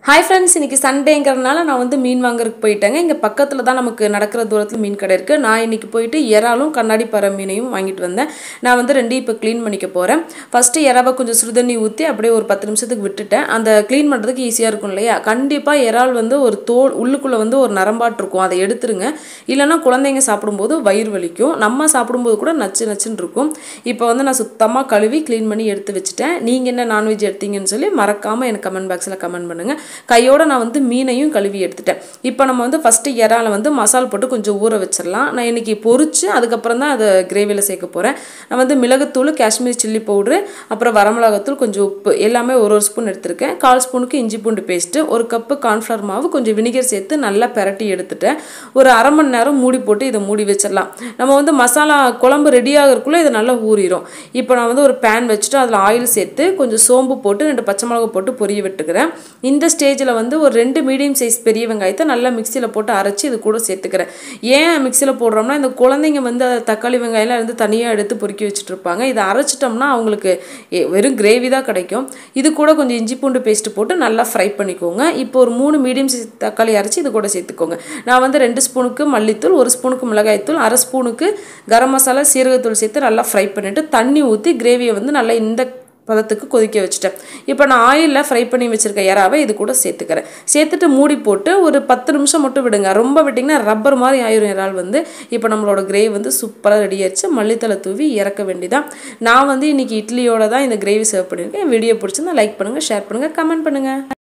hi friends இன்னைக்கு சண்டேங்கிறதுனால நான் வந்து மீன் வாங்குறதுக்கு போயிட்டேங்க இங்கே பக்கத்தில் தான் நமக்கு நடக்கிற தூரத்தில் மீன் கடை இருக்குது நான் இன்னைக்கு போயிட்டு இறாலும் கண்ணாடி பற மீனையும் வாங்கிட்டு வந்தேன் நான் வந்து ரெண்டையும் இப்போ க்ளீன் பண்ணிக்க போகிறேன் ஃபஸ்ட்டு இறாவை கொஞ்சம் சுடுதண்ணி ஊற்றி அப்படியே ஒரு பத்து நிமிஷத்துக்கு விட்டுட்டேன் அந்த க்ளீன் பண்ணுறதுக்கு ஈஸியாக இருக்கும் இல்லையா கண்டிப்பாக இறால் வந்து ஒரு தோல் உள்ளுக்குள்ளே வந்து ஒரு நரம்பாட்டு இருக்கும் அதை எடுத்துருங்க இல்லைன்னா குழந்தைங்க சாப்பிடும்போது வயிறு வலிக்கும் நம்ம சாப்பிடும்போது கூட நச்சு நச்சுன்னு இருக்கும் இப்போ வந்து நான் சுத்தமாக கழுவி க்ளீன் பண்ணி எடுத்து வச்சுட்டேன் நீங்கள் என்ன நான்வெஜ் எடுத்தீங்கன்னு சொல்லி மறக்காமல் எனக்கு கமெண்ட் பாக்ஸில் கமெண்ட் பண்ணுங்கள் கையோட நான் வந்து மீனையும் கழுவி எடுத்துட்டேன் இப்போ நம்ம வந்து ஃபஸ்ட்டு இறால வந்து மசால் போட்டு கொஞ்சம் ஊற வச்சிடலாம் நான் இன்னைக்கு பொரிச்சு அதுக்கப்புறம் தான் அதை கிரேவியில் சேர்க்க போகிறேன் நான் வந்து மிளகுத்தூள் காஷ்மீர் சில்லி பவுட்ரு அப்புறம் வரமிளகாத்தூள் கொஞ்சம் உப்பு எல்லாமே ஒரு ஒரு ஸ்பூன் எடுத்திருக்கேன் கால் ஸ்பூனுக்கு இஞ்சி பூண்டு பேஸ்ட்டு ஒரு கப்பு கார்ன்ஃப்ளவர் மாவு கொஞ்சம் வினிகர் சேர்த்து நல்லா பெரட்டி எடுத்துட்டேன் ஒரு அரை மணி நேரம் மூடி போட்டு இதை மூடி வச்சிடலாம் நம்ம வந்து மசாலா குழம்பு ரெடி ஆகிறதுக்குள்ளே இது நல்லா ஊறிடும் இப்போ நான் வந்து ஒரு பேன் வச்சுட்டு அதில் ஆயில் சேர்த்து கொஞ்சம் சோம்பு போட்டு ரெண்டு பச்சை மிளகா போட்டு பொரிய விட்டுக்கிறேன் இந்த ஸ்டேஜில் வந்து ஒரு ரெண்டு மீடியம் சைஸ் பெரிய வெங்காயத்தை நல்லா மிக்சியில் போட்டு அரைச்சி இது கூட சேர்த்துக்கிறேன் ஏன் மிக்சியில் போடுறோம்னா இந்த குழந்தைங்க வந்து அதை தக்காளி வெங்காயம்லாம் வந்து தனியாக எடுத்து பொறுக்கி வச்சுட்டு இருப்பாங்க இதை அரைச்சிட்டோம்னா அவங்களுக்கு எ- வெறும் கிரேவி தான் கிடைக்கும் இது கூட கொஞ்சம் இஞ்சி பூண்டு பேஸ்ட் போட்டு நல்லா ஃப்ரை பண்ணிக்கோங்க இப்போ ஒரு மூணு மீடியம் சைஸ் தக்காளி அரைச்சி இது கூட சேர்த்துக்கோங்க நான் வந்து ரெண்டு ஸ்பூனுக்கு மல்லித்தூள் ஒரு ஸ்பூனுக்கு மிளகாய்த்தூள் அரை ஸ்பூனுக்கு கரம் மசாலா சீரகத்தூள் சேர்த்து நல்லா ஃப்ரை பண்ணிவிட்டு தண்ணி ஊற்றி கிரேவியை வந்து நல்லா இந்த பதத்துக்கு கொதிக்க வச்சுட்டேன் இப்போ நான் ஆயிலில் ஃப்ரை பண்ணி வச்சுருக்க இறாவை இது கூட சேர்த்துக்கிறேன் சேர்த்துட்டு மூடி போட்டு ஒரு பத்து நிமிஷம் மட்டும் விடுங்க ரொம்ப விட்டிங்கன்னா ரப்பர் மாதிரி ஆயிரும் இறால் வந்து இப்போ நம்மளோட கிரேவி வந்து சூப்பராக ரெடி ஆயிடுச்சு மல்லித்தலை தூவி இறக்க வேண்டியதான் நான் வந்து இன்னைக்கு இட்லியோட தான் இந்த கிரேவி சர்வ் பண்ணியிருக்கேன் வீடியோ பிடிச்சிருந்தா லைக் பண்ணுங்கள் ஷேர் பண்ணுங்கள் கமெண்ட் பண்ணுங்கள்